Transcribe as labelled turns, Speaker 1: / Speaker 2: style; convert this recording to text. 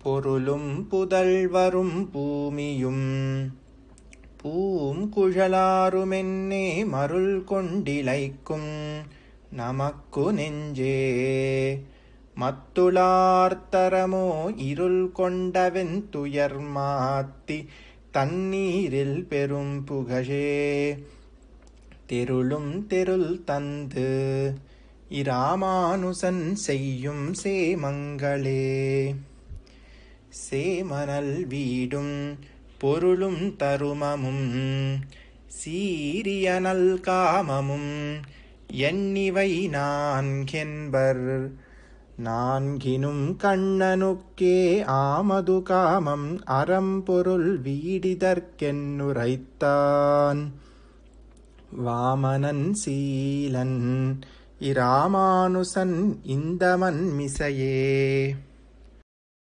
Speaker 1: பொருளும் புதல்வரும் பூமியும் பூம் குழலாருமென்னே மருள் கொண்டிலைக்கும் நமக்கு நெஞ்சே மத்துளார்த்தரமோ இருள் கொண்டவென் துயர் மாத்தி தண்ணீரில் பெரும் புகழே தெருளும் தெருள் தந்து இராமானுசன் செய்யும் சேமங்களே சேமனல் வீடும் பொருளும் தருமமும் சீரியனல் காமமும் எண்ணிவை நான்கென்பர் நான்கினும் கண்ணனுக்கே ஆமது காமம் அறம்பொருள் வீடிதற்கென்னுரைத்தான் வாமனன் சீலன் இராமானுசன் இந்தமன் மிசையே